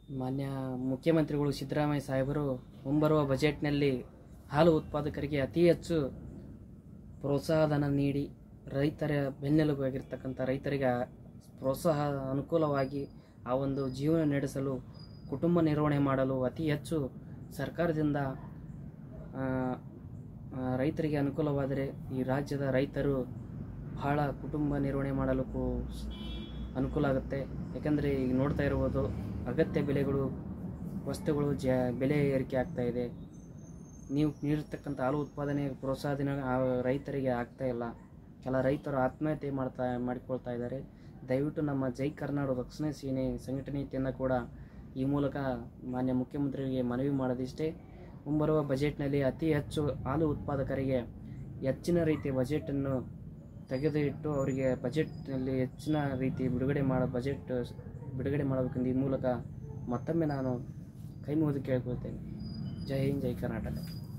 ಮಾನ್ಯ ಮುಖ್ಯಮಂತ್ರಿಗಳು ಸಿದ್ದರಾಮಯ್ಯ ಸಾಹೇಬರು ಮುಂಬರುವ ಬಜೆಟ್ನಲ್ಲಿ ಹಾಲು ಉತ್ಪಾದಕರಿಗೆ ಅತಿ ಹೆಚ್ಚು ಪ್ರೋತ್ಸಾಹಧನ ನೀಡಿ ರೈತರ ಬೆನ್ನೆಲುಬಾಗಿರ್ತಕ್ಕಂಥ ರೈತರಿಗೆ ಪ್ರೋತ್ಸಾಹ ಅನುಕೂಲವಾಗಿ ಆ ಒಂದು ಜೀವನ ನಡೆಸಲು ಕುಟುಂಬ ನಿರ್ವಹಣೆ ಮಾಡಲು ಅತಿ ಹೆಚ್ಚು ಸರ್ಕಾರದಿಂದ ಆ, ಆ, ರೈತರಿಗೆ ಅನುಕೂಲವಾದರೆ ಈ ರಾಜ್ಯದ ರೈತರು ಬಹಳ ಕುಟುಂಬ ನಿರ್ವಹಣೆ ಮಾಡಲು ಕೂ- ಅನುಕೂಲ ಆಗುತ್ತೆ ಯಾಕಂದರೆ ಈಗ ನೋಡ್ತಾ ಇರ್ಬೋದು ಅಗತ್ಯ ಬೆಲೆಗಳು ವಸ್ತುಗಳು ಜ ಬೆಲೆ ಏರಿಕೆ ಆಗ್ತಾ ಇದೆ ನೀವು ನೀಡಿರ್ತಕ್ಕಂಥ ಹಾಲು ಉತ್ಪಾದನೆ ಪ್ರೋತ್ಸಾಹದಿನ ಆ ರೈತರಿಗೆ ಆಗ್ತಾ ಇಲ್ಲ ಕೆಲ ರೈತರು ಆತ್ಮಹತ್ಯೆ ಮಾಡ್ತಾ ಮಾಡಿಕೊಳ್ತಾ ಇದ್ದಾರೆ ದಯವಿಟ್ಟು ನಮ್ಮ ಜೈ ಕರ್ನಾಡು ರಕ್ಷಣಾ ಸೇನೆ ಸಂಘಟನೆಯನ್ನು ಕೂಡ ಈ ಮೂಲಕ ಮಾನ್ಯ ಮುಖ್ಯಮಂತ್ರಿಗೆ ಮನವಿ ಮಾಡೋದಿಷ್ಟೇ ಮುಂಬರುವ ಬಜೆಟ್ನಲ್ಲಿ ಅತಿ ಹೆಚ್ಚು ಹಾಲು ಉತ್ಪಾದಕರಿಗೆ ಹೆಚ್ಚಿನ ರೀತಿಯ ಬಜೆಟನ್ನು ತೆಗೆದುಇಟ್ಟು ಅವರಿಗೆ ಬಜೆಟ್ನಲ್ಲಿ ಹೆಚ್ಚಿನ ರೀತಿ ಬಿಡುಗಡೆ ಮಾಡೋ ಬಜೆಟ್ ಬಿಡುಗಡೆ ಮಾಡಬೇಕೆಂದು ಈ ಮೂಲಕ ಮತ್ತೊಮ್ಮೆ ನಾನು ಕೈ ಮುಗಿದು ಕೇಳ್ಕೊಳ್ತೇನೆ ಜೈ ಹಿಂದ್ ಜೈ ಕರ್ನಾಟಕ